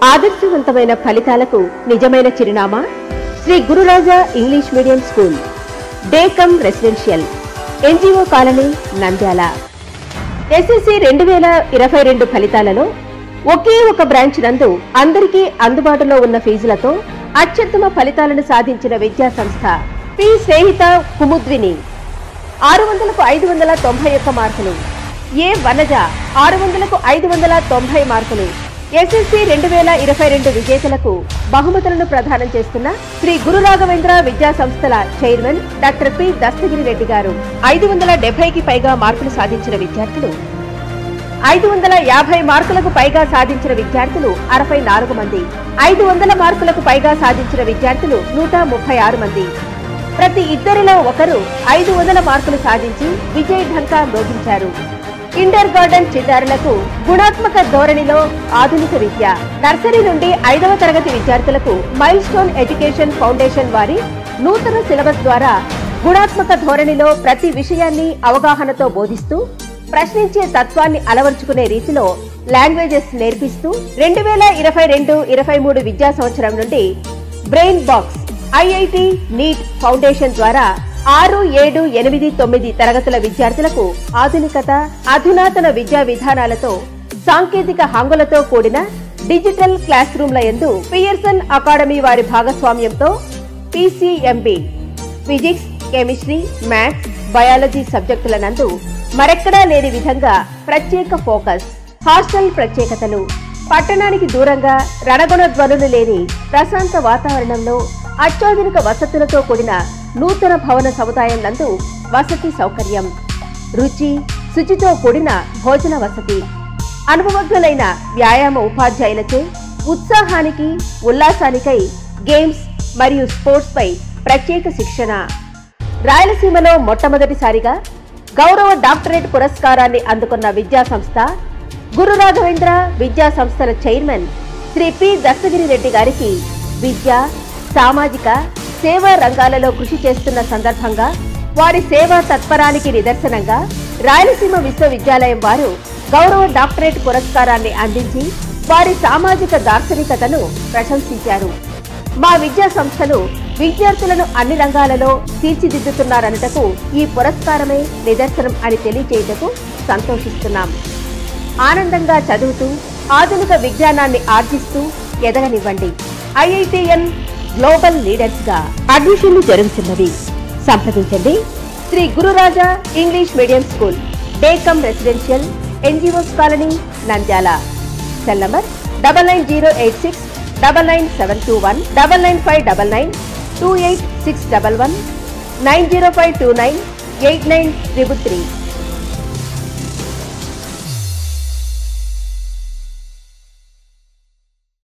ఆదర్శవంతమైన ఫలితాలకు నిజమైన చిరునామా Shri Gururaja English medium school day cum residential NGO colony Nandyal SSC రెండు వేల ఇరవై రెండు ఫలితాలలో ఒకే ఒక బ్రాంచ్ నందు అందరికీ అందుబాటులో ఉన్న ఫీజులతో అత్యుత్తమ ఫలితాలను సాధించిన విద్యా సంస్థ పి స్నేహిత కుముద్విని ఆరు వందలకు ఐదు వందల తొంభై ఒక్క మార్కులు ఏ వనజ ఆరు వందలకు ఐదు వందల తొంభై మార్కులు ఎస్ఎస్సి రెండు వేల ఇరవై రెండు విజేతలకు బహుమతులను ప్రదానం చేస్తున్న శ్రీ గురు రాఘవేంద్ర విద్యా సంస్థల chairman doctor P Dastagiri Reddy garu ఐదు వందల డెబ్బైకి పైగా మార్కులు సాధించిన విద్యార్థులు ఐదు వందల యాభై మార్కులకు పైగా సాధించిన విద్యార్థులు అరవై నాలుగు మంది ఐదు వందల మార్కులకు పైగా సాధించిన విద్యార్థులు నూట ముప్పై ఆరు మంది ప్రతి ఇద్దరిలో ఒకరు ఐదు వందల మార్కులు సాధించి విజయ్ ఢంకా మ్రోగించారు కిండర్ గార్డెన్ చిన్నారులకు గుణాత్మక ధోరణిలో ఆధునిక విద్య నర్సరీ నుండి ఐదవ తరగతి విద్యార్థులకు మైల్ స్టోన్ ఎడ్యుకేషన్ ఫౌండేషన్ వారి నూతన సిలబస్ ద్వారా గుణాత్మక ధోరణిలో ప్రతి విషయాన్ని అవగాహనతో బోధిస్తూ ప్రశ్నించే తత్వాన్ని అలవర్చుకునే రీతిలో లాంగ్వేజెస్ నేర్పిస్తూ రెండు వేల ఇరవై రెండు ఇరవై మూడు విద్యా సంవత్సరం నుండి brain box IIT NEET foundation ద్వారా ఆరు ఏడు ఎనిమిది తొమ్మిది తరగతుల విద్యార్థులకు ఆధునికత అధునాతన విద్యా విధానాలతో సాంకేతిక హంగులతో కూడిన డిజిటల్ క్లాస్ రూమ్ల యందు పియర్సన్ అకాడమీ వారి భాగస్వామ్యంతో PCMB physics chemistry maths biology సబ్జెక్టుల నందు మరెక్కడా లేని విధంగా ప్రత్యేక ఫోకస్ హాస్టల్ ప్రత్యేకతలు పట్టణానికి దూరంగా రణగుణ ధ్వనులు లేని ప్రశాంత వాతావరణంలో అత్యాధునిక వసతులతో కూడిన నూతన భవన సముదాయం నందు వసతి సౌకర్యం రుచి శుచితో కూడిన భోజన వసతి అనుభవజ్ఞులైన వ్యాయామ ఉపాధ్యాయులచే ఉత్సాహానికి ఉల్లాసానికై గేమ్స్ మరియు స్పోర్ట్స్ పై ప్రత్యేక శిక్షణ రాయలసీమలో మొట్టమొదటిసారిగా గౌరవ డాక్టరేట్ పురస్కారాన్ని అందుకున్న విద్యా సంస్థ గురు రాఘవేంద్ర విద్యా సంస్థల చైర్మన్ శ్రీ పి దస్తగిరి రెడ్డి గారికి విద్య సామాజిక సేవా రంగాలలో కృషి చేస్తున్న సందర్భంగా వారి సేవా తత్పరానికి నిదర్శనంగా రాయలసీమ విశ్వవిద్యాలయం వారు గౌరవ డాక్టరేట్ పురస్కారాన్ని అందించి వారి సామాజిక దార్శనికతను ప్రశంసించారు మా విద్యా సంస్థలు విద్యార్థులను అన్ని రంగాలలో తీర్చిదిద్దుతున్నారన్నటకు ఈ పురస్కారమే నిదర్శనం అని తెలియజేయటకు సంతోషిస్తున్నాం ఆనందంగా చదువుతూ ఆధునిక విజ్ఞానాన్ని ఆర్జిస్తూ ఎదగనివ్వండి ఐఐటిఎన్ గ్లోబల్ లీడర్స్ గా అడ్మిషన్లు జరుగుతున్నవి సంప్రదించండి Shri Gururaja English medium school day cum residential NGOs colony Nandyal cell number double nine zero eight six double nine seven two one double nine five double nine two eight six double one nine zero five two nine eight nine triple three